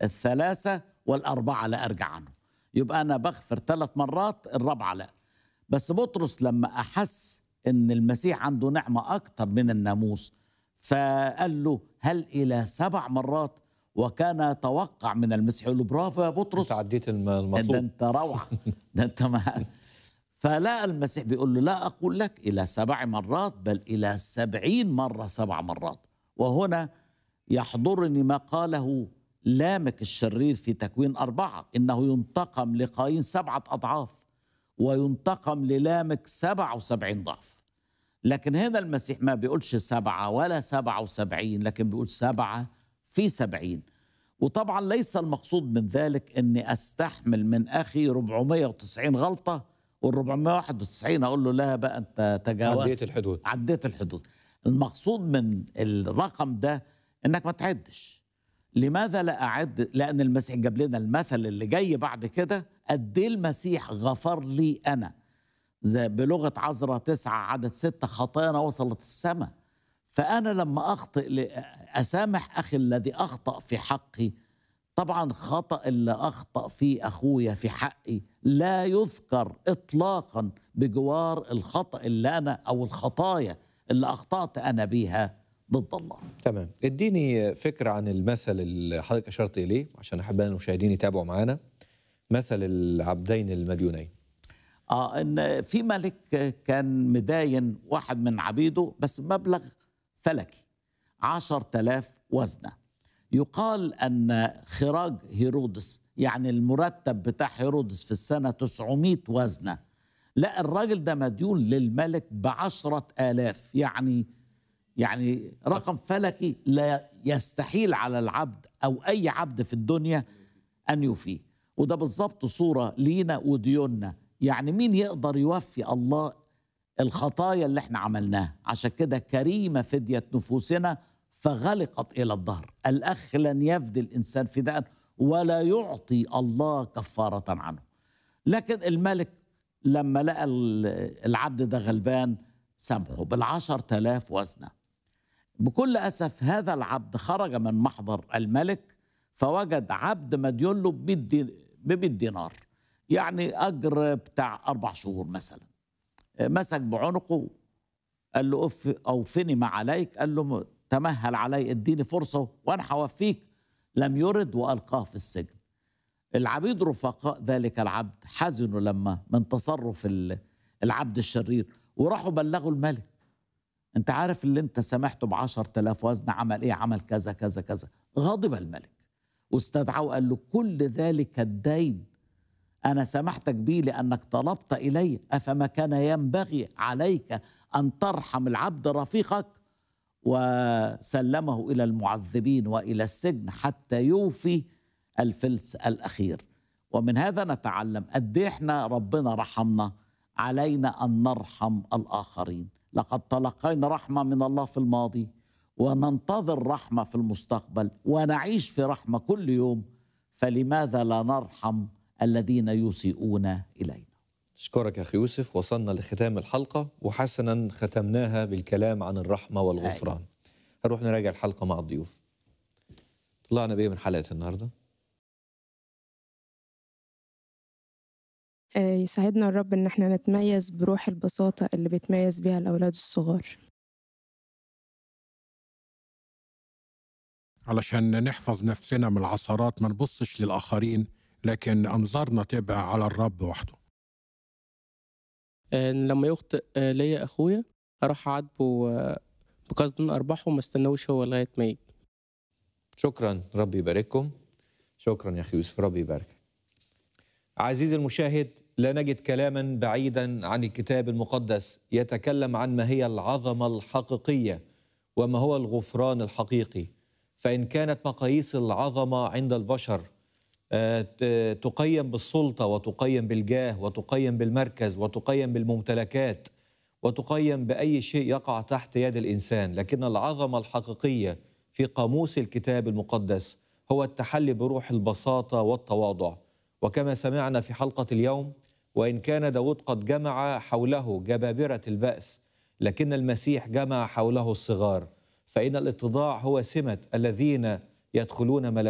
الثلاثة والأربعة لا أرجع عنه يبقى أنا بغفر ثلاث مرات الرابعة لا بس بطرس لما أحس إن المسيح عنده نعمة أكتر من الناموس فقال له هل إلى سبع مرات وكان يتوقع من المسيح يقول له برافو يا بطرس انت عديت الم- ده المطلوب انت روعه ده انت ما فلا المسيح بيقول له لا أقول لك إلى سبع مرات بل إلى سبعين مرة سبع مرات وهنا يحضرني ما قاله لامك الشرير في تكوين أربعة إنه ينتقم لقايين سبعة أضعاف وينتقم للامك سبع وسبعين ضعف لكن هنا المسيح ما بيقولش سبعة ولا سبعة وسبعين لكن بيقول سبعة في سبعين وطبعا ليس المقصود من ذلك أني أستحمل من أخي 490 غلطة وال 491 أقول له لا بقى أنت تجاوزت عديت الحدود. عديت الحدود المقصود من الرقم ده انك ما تعدش لماذا لا اعد لان المسيح جاب لنا المثل اللي جاي بعد كده قد ايه المسيح غفر لي انا زي بلغه عذراء تسعة عدد ستة خطايانا وصلت السماء فانا لما اخطئ ل- اسامح اخي الذي اخطا في حقي طبعا خطا اللي اخطا فيه اخويا في حقي لا يذكر اطلاقا بجوار الخطا اللي انا او الخطايا اللي اخطات انا بيها ضد الله تمام اديني فكرة عن المثل اللي حضرتك أشرت إليه عشان أحب أن المشاهدين يتابعوا معانا مثل العبدين المديونين اه ان في ملك كان مداين واحد من عبيده بس مبلغ فلكي عشر تلاف وزنة يقال أن خراج هيرودس يعني المرتب بتاع هيرودس في السنة 900 وزنة لا الراجل ده مديون للملك بعشرة آلاف يعني يعني رقم فلكي لا يستحيل على العبد أو أي عبد في الدنيا أن يوفيه وده بالظبط صورة لينا وديوننا يعني مين يقدر يوفي الله الخطايا اللي احنا عملناها عشان كده كريمة فدية نفوسنا فغلقت إلى الظهر الأخ لن يفدي الإنسان فداء ولا يعطي الله كفارة عنه لكن الملك لما لقى ال- العبد ده غلبان سامحه بالعشر تلاف وزنه بكل أسف هذا العبد خرج من محضر الملك فوجد عبد مديون له ب 100 دينار يعني أجر بتاع أربع شهور مثلا مسك بعنقه قال له أف أوفني ما عليك قال له تمهل علي اديني فرصة وأنا هوفيك لم يرد وألقاه في السجن العبيد رفقاء ذلك العبد حزنوا لما من تصرف ال- العبد الشرير وراحوا بلغوا الملك انت عارف اللي انت سمحته بعشر تلاف وزن عمل ايه عمل كذا كذا كذا غضب الملك واستدعاه وقال له كل ذلك الدين أنا سمحتك به لأنك طلبت إلي أفما كان ينبغي عليك أن ترحم العبد رفيقك وسلمه إلى المعذبين وإلى السجن حتى يوفي الفلس الأخير ومن هذا نتعلم قد إيه احنا ربنا رحمنا علينا أن نرحم الآخرين لقد تلقينا رحمة من الله في الماضي وننتظر رحمة في المستقبل ونعيش في رحمة كل يوم فلماذا لا نرحم الذين يسيئون إلينا أشكرك يا أخي يوسف وصلنا لختام الحلقة وحسنا ختمناها بالكلام عن الرحمة والغفران هنروح نراجع الحلقة مع الضيوف طلعنا بإيه من حلقة النهاردة؟ آه، يساعدنا الرب إن احنا نتميز بروح البساطة اللي بيتميز بيها الأولاد الصغار علشان نحفظ نفسنا من العثرات ما نبصش للآخرين لكن أنظارنا تبقى على الرب وحده آه، لما يخطئ آه، ليا اخويا اروح اعاتبه آه، بقصد ان اربحه وما استنوش هو لغايه ما يجي شكرا ربي يبارككم شكرا يا أخي يوسف ربي يباركك عزيزي المشاهد لا نجد كلاما بعيدا عن الكتاب المقدس يتكلم عن ما هي العظمة الحقيقية وما هو الغفران الحقيقي فإن كانت مقاييس العظمة عند البشر آه، ت- تقيم بالسلطة وتقيم بالجاه وتقيم بالمركز وتقيم بالممتلكات وتقيم بأي شيء يقع تحت يد الإنسان لكن العظمة الحقيقية في قاموس الكتاب المقدس هو التحلي بروح البساطة والتواضع وكما سمعنا في حلقة اليوم وإن كان داود قد جمع حوله جبابرة البأس لكن المسيح جمع حوله الصغار فإن الاتضاع هو سمة الذين يدخلون ملكوت